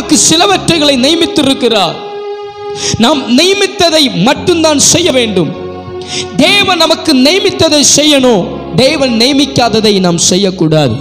நமக்கு சிலவற்றைகளை நியமித்திருக்கிறார் நாம் நியமித்ததை மட்டும்தான் செய்ய வேண்டும் தேவன் நமக்கு நியமித்ததை செய்யணும் தேவன் நியமிக்காததை நாம் செய்யக்கூடாது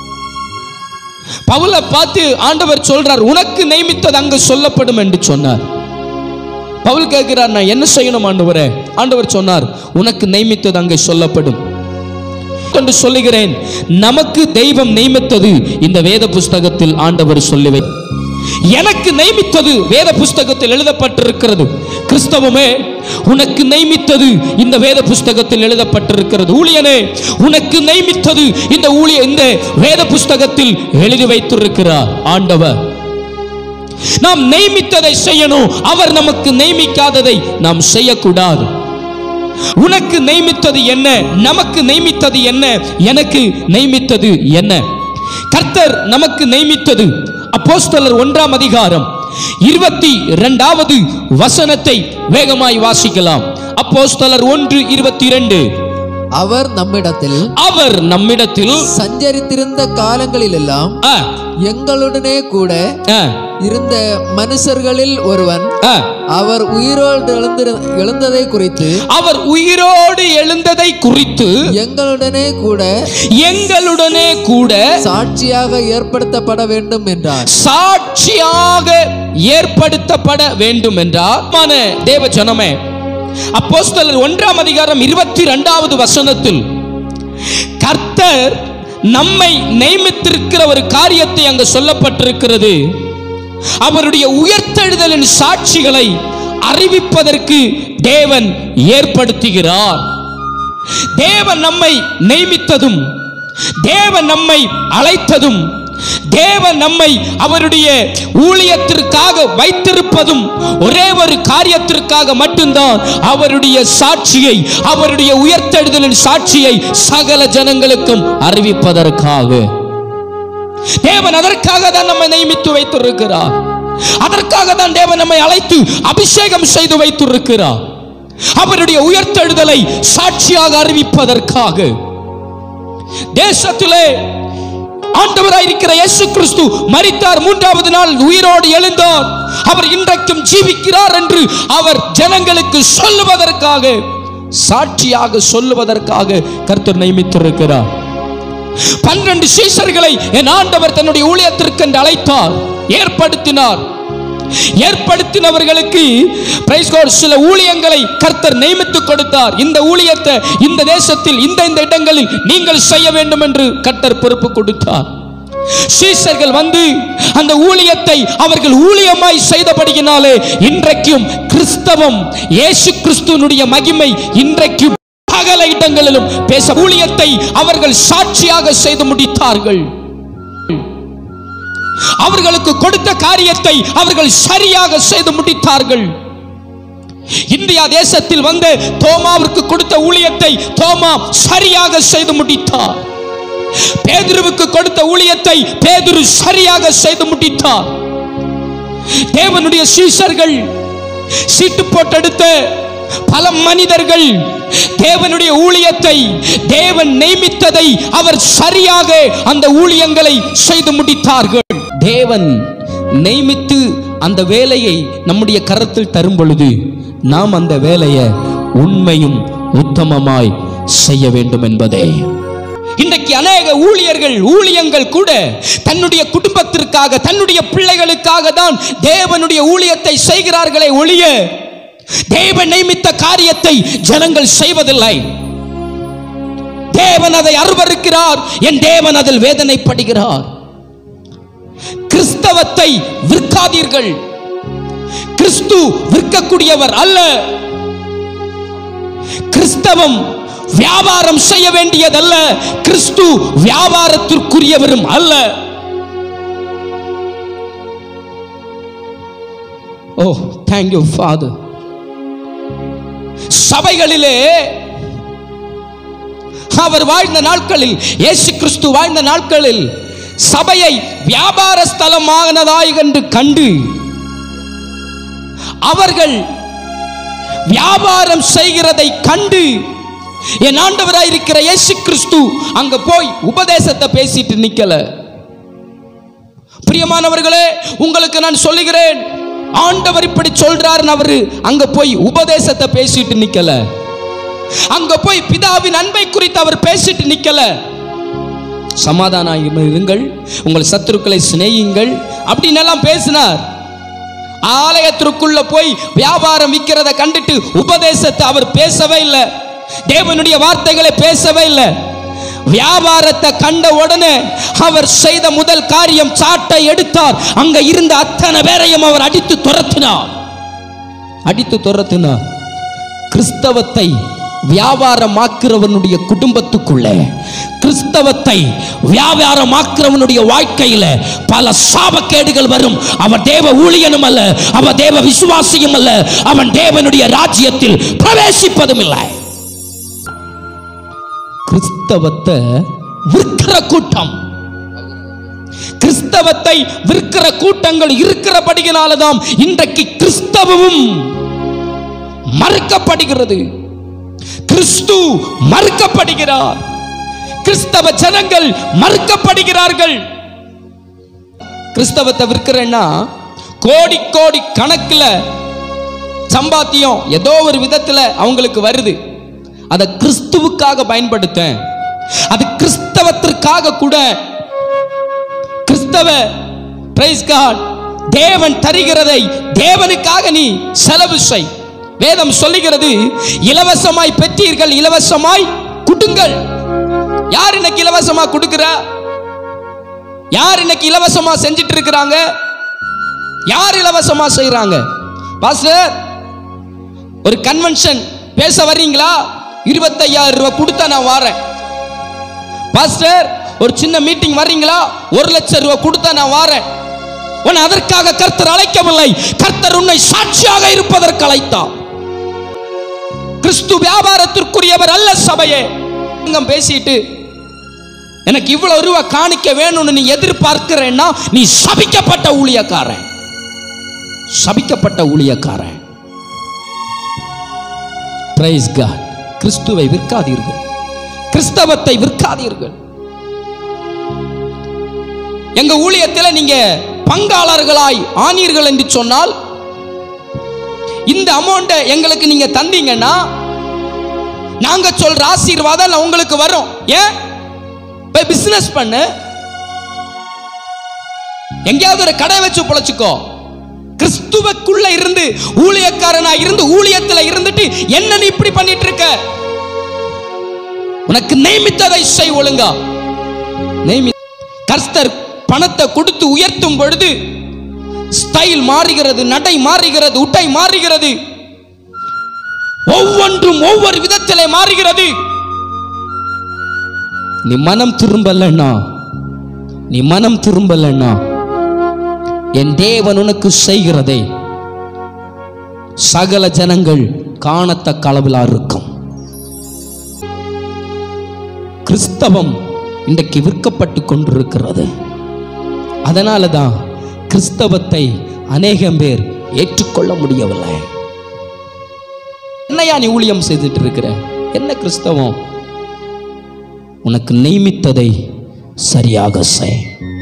பவுலை பார்த்து ஆண்டவர் சொல்றார் உனக்கு நியமித்தது அங்கு சொல்லப்படும் என்று சொன்னார் பவுல் கேட்கிறார் நான் என்ன செய்யணும் ஆண்டவரே ஆண்டவர் சொன்னார் உனக்கு நியமித்தது அங்கே சொல்லப்படும் கொண்டு சொல்லுகிறேன் நமக்கு தெய்வம் நியமித்தது இந்த வேத புஸ்தகத்தில் ஆண்டவர் சொல்லுவேன் எனக்கு நியமித்தது வேத புஸ்தகத்தில் எழுதப்பட்டிருக்கிறது கிறிஸ்தவமே உனக்கு நியமித்தது இந்த வேத புஸ்தகத்தில் எழுதப்பட்டிருக்கிறது ஊழியனே உனக்கு நியமித்தது இந்த ஊழிய இந்த வேத புஸ்தகத்தில் எழுதி வைத்திருக்கிறார் ஆண்டவர் நாம் நியமித்ததை செய்யணும் அவர் நமக்கு நியமிக்காததை நாம் செய்யக்கூடாது உனக்கு நியமித்தது என்ன நமக்கு நியமித்தது என்ன எனக்கு நியமித்தது என்ன கர்த்தர் நமக்கு நியமித்தது அப்போஸ்தலர் ஒன்றாம் அதிகாரம் இருபத்தி இரண்டாவது வசனத்தை வேகமாய் வாசிக்கலாம் அப்போஸ்தலர் ஒன்று இருபத்தி இரண்டு அவர் நம்மிடத்தில் அவர் நம்மிடத்தில் சஞ்சரித்திருந்த காலங்களிலெல்லாம் ஆ, எங்களுடனே கூட ஆ, இருந்த மனுஷர்களில் ஒருவன் ஆ, அவர் உயிரோடு எழுந்திரு எழுந்ததை குறித்து அவர் உயிரோடு எழுந்ததை குறித்து எங்களுடனே கூட எங்களுடனே கூட சாட்சியாக ஏற்படுத்தப்பட வேண்டும் என்றார் சாட்சியாக ஏற்படுத்தப்பட வேண்டும் என்றார் மான தேவ ஜனமே அப்போஸ்தலர் ஒன்றாம் அதிகாரம் இருபத்தி இரண்டாவது வசனத்தில் கர்த்தர் நம்மை நியமித்திருக்கிற ஒரு காரியத்தை அங்கு சொல்லப்பட்டிருக்கிறது அவருடைய உயர்த்தெழுதலின் சாட்சிகளை அறிவிப்பதற்கு தேவன் ஏற்படுத்துகிறார் தேவன் நம்மை நியமித்ததும் தேவன் நம்மை அழைத்ததும் தேவன் நம்மை அவருடைய ஊழியத்திற்காக வைத்திருப்பதும் ஒரே ஒரு காரியத்திற்காக மட்டும்தான் அவருடைய சாட்சியை அவருடைய உயர்த்தெழுதலின் சாட்சியை சகல ஜனங்களுக்கும் அறிவிப்பதற்காக தேவன் அதற்காக தான் நம்மை நியமித்து வைத்திருக்கிறார் அதற்காக தான் தேவன் நம்மை அழைத்து அபிஷேகம் செய்து வைத்திருக்கிறார் அவருடைய உயர்த்தெழுதலை சாட்சியாக அறிவிப்பதற்காக தேசத்திலே ஆண்டவராயிருக்கிற இயேசு கிறிஸ்து மரித்தார் மூன்றாவது நாள் உயிரோடு எழுந்தார் அவர் இன்றைக்கும் ஜீவிக்கிறார் என்று அவர் ஜனங்களுக்கு சொல்லுவதற்காக சாட்சியாக சொல்லுவதற்காக கர்த்தர் நியமித்திருக்கிறார் பன்னிரண்டு சீசர்களை என் ஆண்டவர் தன்னுடைய ஊழியத்திற்கு என்று அழைத்தார் ஏற்படுத்தினார் ஏற்படுத்தினவர்களுக்கு பிரைஸ் காட் சில ஊழியங்களை கர்த்தர் நியமித்து கொடுத்தார் இந்த ஊழியத்தை இந்த தேசத்தில் இந்த இந்த இடங்களில் நீங்கள் செய்ய வேண்டும் என்று கர்த்தர் பொறுப்பு கொடுத்தார் சீசர்கள் வந்து அந்த ஊழியத்தை அவர்கள் ஊழியமாய் செய்தபடியினாலே இன்றைக்கும் கிறிஸ்தவம் இயேசு கிறிஸ்துவனுடைய மகிமை இன்றைக்கும் சகல இடங்களிலும் பேச ஊழியத்தை அவர்கள் சாட்சியாக செய்து முடித்தார்கள் அவர்களுக்கு கொடுத்த காரியத்தை அவர்கள் சரியாக செய்து முடித்தார்கள் இந்தியா தேசத்தில் வந்து தோமாவிற்கு கொடுத்த ஊழியத்தை தோமா சரியாக செய்து முடித்தார் பேதுருவுக்கு கொடுத்த ஊழியத்தை பேதுரு சரியாக செய்து முடித்தார் தேவனுடைய சீஷர்கள் சீட்டு போட்டெடுத்த பல மனிதர்கள் தேவனுடைய ஊழியத்தை தேவன் நியமித்ததை அவர் சரியாக அந்த ஊழியங்களை செய்து முடித்தார்கள் தேவன் நியமித்து அந்த வேலையை நம்முடைய கரத்தில் தரும் பொழுது நாம் அந்த வேலையை உண்மையும் உத்தமமாய் செய்ய வேண்டும் என்பதே இன்றைக்கு அநேக ஊழியர்கள் ஊழியங்கள் கூட தன்னுடைய குடும்பத்திற்காக தன்னுடைய பிள்ளைகளுக்காக தான் தேவனுடைய ஊழியத்தை செய்கிறார்களே ஒழிய தேவன் நியமித்த காரியத்தை ஜனங்கள் செய்வதில்லை தேவன் அதை அருவருக்கிறார் என் தேவன் அதில் வேதனைப்படுகிறார் கிறிஸ்தவத்தை விற்காதீர்கள் கிறிஸ்து விற்கக்கூடியவர் அல்ல கிறிஸ்தவம் வியாபாரம் செய்ய வேண்டியதல்ல கிறிஸ்து வியாபாரத்திற்குரியவரும் அல்ல ஓ தேங்க்யூ ஃபாதர் சபைகளிலே அவர் வாழ்ந்த நாட்களில் இயேசு கிறிஸ்து வாழ்ந்த நாட்களில் சபையை வியாபார ஸ்தலமானதாய் என்று கண்டு அவர்கள் வியாபாரம் செய்கிறதை கண்டு என் ஆண்டவராய் இருக்கிற இயேசு கிறிஸ்து அங்க போய் உபதேசத்தை பேசிட்டு நிக்கல பிரியமானவர்களே உங்களுக்கு நான் சொல்லுகிறேன் ஆண்டவர் இப்படி சொல்றாருன்னு அவரு அங்க போய் உபதேசத்தை பேசிட்டு நிக்கல அங்க போய் பிதாவின் அன்பை குறித்து அவர் பேசிட்டு நிக்கல சமாதானம் இருங்கள் உங்கள் சத்துருக்களை சிநேகியுங்கள் அப்படின்னு எல்லாம் பேசினார் ஆலயத்திற்குள்ள போய் வியாபாரம் விற்கிறத கண்டுட்டு உபதேசத்தை அவர் பேசவே இல்லை தேவனுடைய வார்த்தைகளை பேசவே இல்லை வியாபாரத்தை கண்ட உடனே அவர் செய்த முதல் காரியம் சாட்டை எடுத்தார் அங்க இருந்த அத்தனை பேரையும் அவர் அடித்து துரத்தினார் அடித்து துரத்தினார் கிறிஸ்தவத்தை வியாபாரமாக்குறவனுடைய குடும்பத்துக்குள்ளே கிறிஸ்தவத்தை வியாபாரமாக்குறவனுடைய வாழ்க்கையில பல சாபக்கேடுகள் வரும் அவன் தேவ ஊழியனும் அல்ல அவன் தேவ விசுவாசியும் அல்ல அவன் தேவனுடைய ராஜ்யத்தில் பிரவேசிப்பதும் இல்லை கிறிஸ்தவத்தை விற்கிற கூட்டம் கிறிஸ்தவத்தை விற்கிற கூட்டங்கள் இருக்கிறபடியினாலதான் இன்றைக்கு கிறிஸ்தவமும் மறுக்கப்படுகிறது கிறிஸ்து மறுக்கப்படுகிறார் கிறிஸ்தவ ஜனங்கள் மறுக்கப்படுகிறார்கள் கிறிஸ்தவத்தை விற்கிறேன்னா கோடி கோடி கணக்குல சம்பாத்தியம் ஏதோ ஒரு விதத்துல அவங்களுக்கு வருது அதை கிறிஸ்துவுக்காக பயன்படுத்த அது கிறிஸ்தவத்திற்காக கூட கிறிஸ்தவ பிரைஸ் காட் தேவன் தருகிறதை தேவனுக்காக நீ செலவு செய் வேதம் சொல்லுகிறது இலவசமாய் பெற்றீர்கள் இலவசமாய் குடுங்கள் யார் இன்னைக்கு இலவசமா கொடுக்கிறா யார் இன்னைக்கு இலவசமா செஞ்சிட்டு இருக்கிறாங்க யார் இலவசமா செய்றாங்க பாஸ்டர் ஒரு கன்வென்ஷன் பேச வர்றீங்களா இருபத்தையாயிரம் ரூபாய் கொடுத்தா நான் வாரேன் பாஸ்டர் ஒரு சின்ன மீட்டிங் வர்றீங்களா ஒரு லட்சம் ரூபாய் கொடுத்தா நான் வாரேன் உன்னை அதற்காக கர்த்தர் அழைக்கவில்லை கர்த்தர் உன்னை சாட்சியாக இருப்பதற்கு அழைத்தார் கிறிஸ்து வியாபாரத்திற்குரியவர் அல்ல சபையே இங்க பேசிட்டு எனக்கு இவ்வளவு ரூபா காணிக்க வேணும்னு நீ எதிர்பார்க்கிறேன்னா நீ சபிக்கப்பட்ட ஊழியக்காரன் சபிக்கப்பட்ட ஊழியக்காரன் பிரைஸ் காட் கிறிஸ்துவை விற்காதீர்கள் கிறிஸ்தவத்தை விற்காதீர்கள் எங்க ஊழியத்தில் நீங்க பங்காளர்களாய் ஆனீர்கள் என்று சொன்னால் இந்த அமௌண்ட்டை எங்களுக்கு நீங்க தந்தீங்கன்னா நாங்க சொல்ற ஆசீர்வாதம் உங்களுக்கு வரும் ஏன் போய் பிசினஸ் பண்ணு எங்கேயாவது ஒரு கடை வச்சு பொழைச்சுக்கோ கிறிஸ்துவுக்குள்ள இருந்து ஊழியக்காரனா இருந்து ஊழியத்துல இருந்துட்டு என்ன நீ இப்படி பண்ணிட்டு இருக்க உனக்கு நியமித்ததை செய் ஒழுங்கா நியமி கர்த்தர் பணத்தை கொடுத்து உயர்த்தும் பொழுது ஸ்டைல் மாறுகிறது நடை மாறுகிறது உட்டை மாறுகிறது ஒவ்வொன்றும் ஒவ்வொரு விதத்திலே மாறுகிறது நீ மனம் திரும்பலன்னா நீ மனம் திரும்பலன்னா என் தேவன் உனக்கு செய்கிறதை சகல ஜனங்கள் காணத்தக்க அளவிலா இருக்கும் கிறிஸ்தவம் இன்றைக்கு விற்கப்பட்டு கொண்டிருக்கிறது அதனால தான் கிறிஸ்தவத்தை அநேகம் பேர் ஏற்றுக்கொள்ள முடியவில்லை என்னையா நீ ஊழியம் செய்துட்டு இருக்கிற என்ன கிறிஸ்தவம் உனக்கு நியமித்ததை சரியாக செய்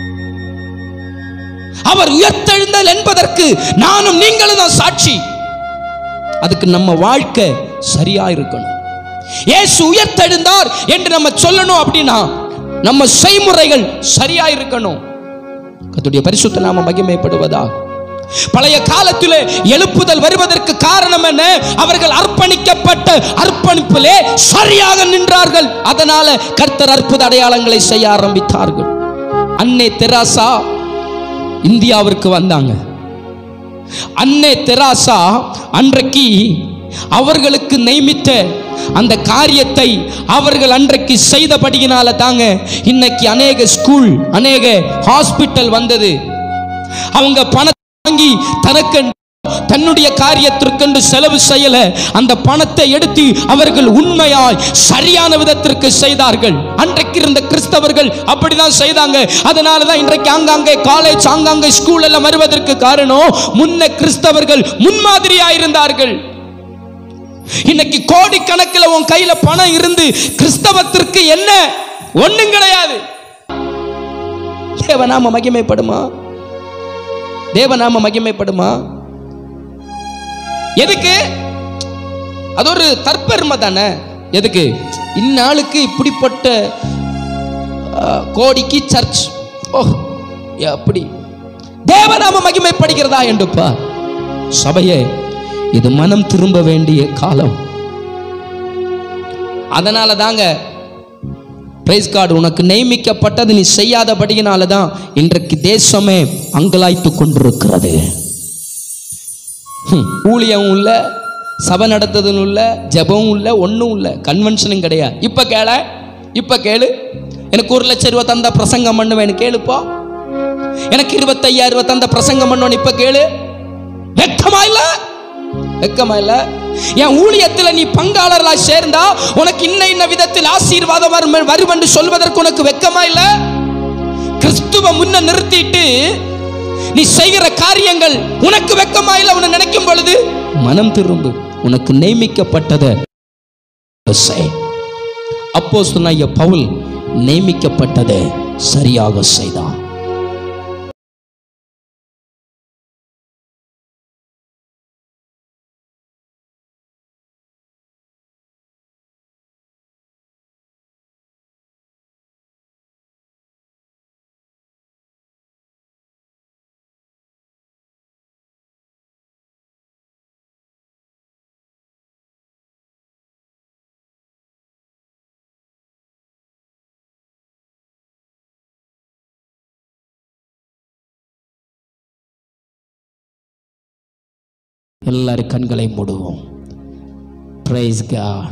அவர் உயர்த்தெழுந்தல் என்பதற்கு நானும் நீங்களும் தான் சாட்சி அதுக்கு நம்ம வாழ்க்கை சரியா இருக்கணும் இயேசு உயர்த்தெழுந்தார் என்று நம்ம சொல்லணும் அப்படின்னா நம்ம செய்முறைகள் சரியா இருக்கணும் கர்த்தருடைய பரிசுத்த நாம மகிமைப்படுவதா பழைய காலத்திலே எழுப்புதல் வருவதற்கு காரணம் என்ன அவர்கள் அர்ப்பணிக்கப்பட்ட அர்ப்பணிப்பிலே சரியாக நின்றார்கள் அதனால கர்த்தர் அற்புத அடையாளங்களை செய்ய ஆரம்பித்தார்கள் அன்னை தெராசா இந்தியாவிற்கு வந்தாங்க அன்னை தெராசா அன்றைக்கு அவர்களுக்கு நியமித்த அந்த காரியத்தை அவர்கள் அன்றைக்கு செய்தபடியினால தாங்க இன்னைக்கு அநேக ஸ்கூல் அநேக ஹாஸ்பிட்டல் வந்தது அவங்க பணத்தை வாங்கி தனக்கு தன்னுடைய காரியத்திற்கென்று செலவு செய்யல அந்த பணத்தை எடுத்து அவர்கள் உண்மையாய் சரியான விதத்திற்கு செய்தார்கள் அன்றைக்கு இருந்த கிறிஸ்தவர்கள் அப்படிதான் செய்தாங்க அதனால தான் இன்றைக்கு ஆங்காங்கே காலேஜ் ஆங்காங்கே ஸ்கூல் எல்லாம் வருவதற்கு காரணம் முன்ன கிறிஸ்தவர்கள் முன்மாதிரியா இருந்தார்கள் இன்னைக்கு கோடி கணக்கில் உன் கையில பணம் இருந்து கிறிஸ்தவத்திற்கு என்ன ஒண்ணும் கிடையாது தேவநாம மகிமைப்படுமா தேவநாம மகிமைப்படுமா எதுக்கு அது ஒரு தற்பெருமை தானே எதுக்கு இந்நாளுக்கு இப்படிப்பட்ட அஹ், கோடிக்கு சர்ச் ஓ அப்படி தேவநாம மகிமைப்படுகிறதா என்றுப்பா சபையே இது மனம் திரும்ப வேண்டிய காலம் அதனால தாங்க பிரைஸ் கார்டு உனக்கு நியமிக்கப்பட்டது நீ செய்யாதபடியினால தான் இன்றைக்கு தேசமே அங்கலாய்த்து கொண்டிருக்கிறது ஹம், ஊழியம் இல்ல சபை நடத்துறதும் இல்ல ஜெபமும் இல்ல ஒன்றும் இல்ல கன்வென்ஷனும் கிடையாது இப்ப கேள இப்ப கேளு எனக்கு ஒரு லட்சம் ரூபா தந்தா பிரசங்கம் பண்ணுவேன்னு கேளுப்பா எனக்கு இருபத்தையாயிரம் ரூபா தந்த பிரசங்கம் பண்ணுவேன்னு இப்ப கேளு வெக்கமா இல்ல வெக்கமா இல்ல என் ஊழியத்துல நீ பங்காளர்களா சேர்ந்தா உனக்கு இன்ன இன்ன விதத்தில் ஆசீர்வாதம் வரும் வரும் என்று சொல்வதற்கு உனக்கு வெக்கமா இல்ல கிறிஸ்துவ முன்ன நிறுத்திட்டு நீ செய்கிற காரியங்கள் உனக்கு வெக்கமா இல்ல உன்னை நினைக்கும் பொழுது மனம் திரும்பு உனக்கு நியமிக்கப்பட்டதை செய் அப்போ சொன்ன பவுல் நியமிக்கப்பட்டதை சரியாக செய்தான் எல்லாரும் கண்களை மூடுவோம் பிரைஸ் காட்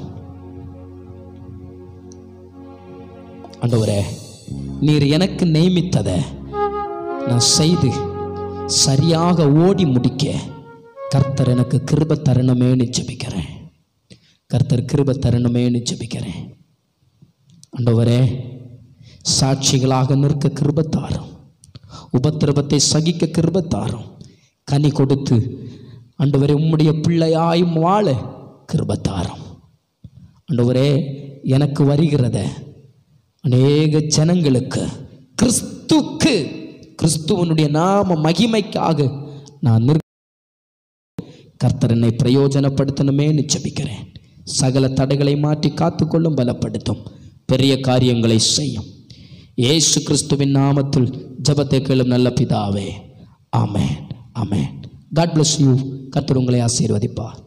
ஆண்டவரே நீர் எனக்கு நியமித்ததை நான் செய்து சரியாக ஓடி முடிக்க கர்த்தர் எனக்கு கிருப தருணமேன்னு ஜெபிக்கிறேன் கர்த்தர் கிருப தருணமேன்னு ஜெபிக்கிறேன் ஆண்டவரே சாட்சிகளாக நிற்க கிருபத்தாரும் உபத்திரவத்தை சகிக்க கிருபத்தாரும் கனி கொடுத்து ஆண்டவரே உம்முடைய பிள்ளையாய் வாழ கிருபத்தாரும் ஆண்டவரே எனக்கு வருகிறத அநேக ஜனங்களுக்கு கிறிஸ்துக்கு கிறிஸ்துவனுடைய நாம மகிமைக்காக நான் நிற்க கர்த்தர் என்னை பிரயோஜனப்படுத்தணுமே நிச்சபிக்கிறேன் சகல தடைகளை மாற்றி காத்துக்கொள்ளும் பலப்படுத்தும் பெரிய காரியங்களை செய்யும் இயேசு கிறிஸ்துவின் நாமத்தில் ஜெபத்தை கேளும் நல்ல பிதாவே amen amen God bless you கர்த்தர் உங்களை ஆசீர்வதிப்பார்